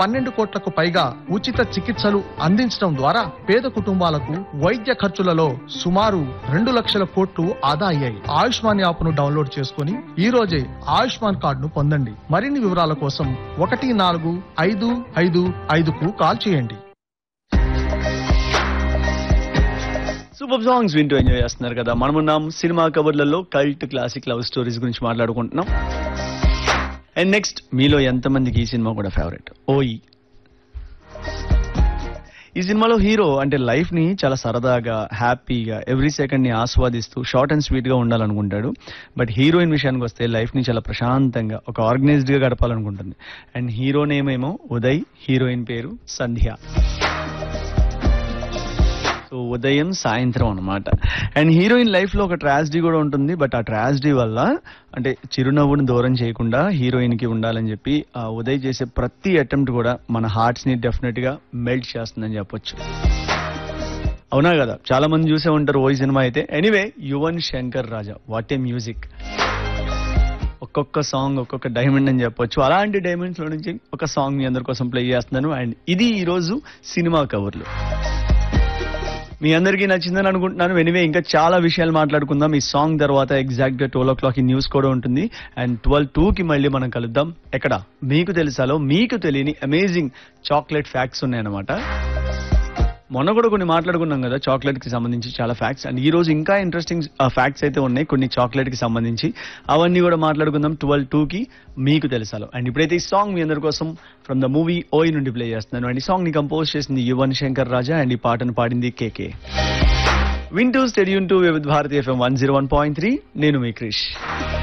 పన్నెండు కోట్లకు పైగా ఉచిత చికిత్సలు అందించడం ద్వారా పేద కుటుంబాలకు వైద్య ఖర్చులలో సుమారు రెండు లక్షల కోట్లు ఆదా అయ్యాయి ఆయుష్మాన్ యాప్ ను డౌన్లోడ్ చేసుకుని ఈ రోజే ఆయుష్మాన్ కార్డును పొందండి మరిన్ని వివరాల కోసం ఒకటి నాలుగు ఐదు ఐదు ఐదుకు కాల్ చేయండి సూపర్ సాంగ్స్ వింటూ ఎంజాయ్ చేస్తున్నారు కదా మనమున్నాం సినిమా కవర్లలో కల్ట్ క్లాసిక్ లవ్ స్టోరీస్ గురించి మాట్లాడుకుంటున్నాం అండ్ నెక్స్ట్ మీలో ఎంతమందికి ఈ సినిమా కూడా ఫేవరెట్ ఓయి ఈ సినిమాలో హీరో అంటే లైఫ్ ని చాలా సరదాగా హ్యాపీగా ఎవ్రీ సెకండ్ ని ఆస్వాదిస్తూ షార్ట్ అండ్ స్వీట్ గా ఉండాలనుకుంటాడు బట్ హీరోయిన్ విషయానికి వస్తే లైఫ్ ని చాలా ప్రశాంతంగా ఒక ఆర్గనైజ్డ్ గా గడపాలనుకుంటుంది అండ్ హీరో నేమ్ ఏమో ఉదయ్ హీరోయిన్ పేరు సంధ్య సో ఉదయం సాయంత్రం అన్నమాట అండ్ హీరోయిన్ లైఫ్ లో ఒక ట్రాజిడీ కూడా ఉంటుంది బట్ ఆ ట్రాజిడీ వల్ల అంటే చిరునవ్వుని దూరం చేయకుండా హీరోయిన్ కి ఉండాలని చెప్పి ఆ ఉదయ్ చేసే ప్రతి అటెంప్ట్ కూడా మన హార్ట్స్ ని డెఫినెట్ గా మెల్ట్ చేస్తుందని చెప్పొచ్చు అవునా కదా చాలా మంది చూసే ఉంటారు ఓ సినిమా అయితే anyway Yuvan Shankar Raja what a music ఒక్కొక్క సాంగ్ ఒక్కొక్క డైమండ్ అని చెప్పొచ్చు అలాంటి డైమండ్స్ లో నుంచి ఒక సాంగ్ మీ అందరి కోసం ప్లే చేస్తున్నాను అండ్ ఇది ఈ రోజు సినిమా కవర్లు మీ అందరికీ నచ్చిందని అనుకుంటున్నాను ఎనివే ఇంకా చాలా విషయాలు మాట్లాడుకుందాం ఈ సాంగ్ తర్వాత ఎగ్జాక్ట్ గా ట్వెల్వ్ ఓ క్లాక్ ఈ న్యూస్ కూడా ఉంటుంది అండ్ ట్వెల్వ్ టూ కి మళ్ళీ మనం కలుద్దాం ఎక్కడ మీకు తెలుసాలో మీకు తెలియని అమేజింగ్ చాక్లెట్ ఫ్యాక్ట్స్ ఉన్నాయన్నమాట మొన్న కూడా కొన్ని మాట్లాడుకున్నాం కదా చాక్లెట్ కి సంబంధించి చాలా ఫ్యాక్ట్స్ అండ్ ఈ రోజు ఇంకా ఇంట్రెస్టింగ్ ఫ్యాక్ట్స్ అయితే ఉన్నాయి కొన్ని చాక్లెట్ కి సంబంధించి అవన్నీ కూడా మాట్లాడుకుందాం ట్వెల్వ్ టూ కి మీకు తెలుసాలో అండ్ ఇప్పుడైతే ఈ సాంగ్ మీ అందరి కోసం ఫ్రమ్ ద మూవీ ఓయ్ నుండి ప్లే చేస్తున్నాను అండ్ ఈ సాంగ్ ని కంపోజ్ చేసింది యువన్ శంకర్ రాజా అండ్ ఈ పాటను పాడింది కేకే వింటూ stay tuned to with Bharati FM one zero one point three నేను మీ క్రిష్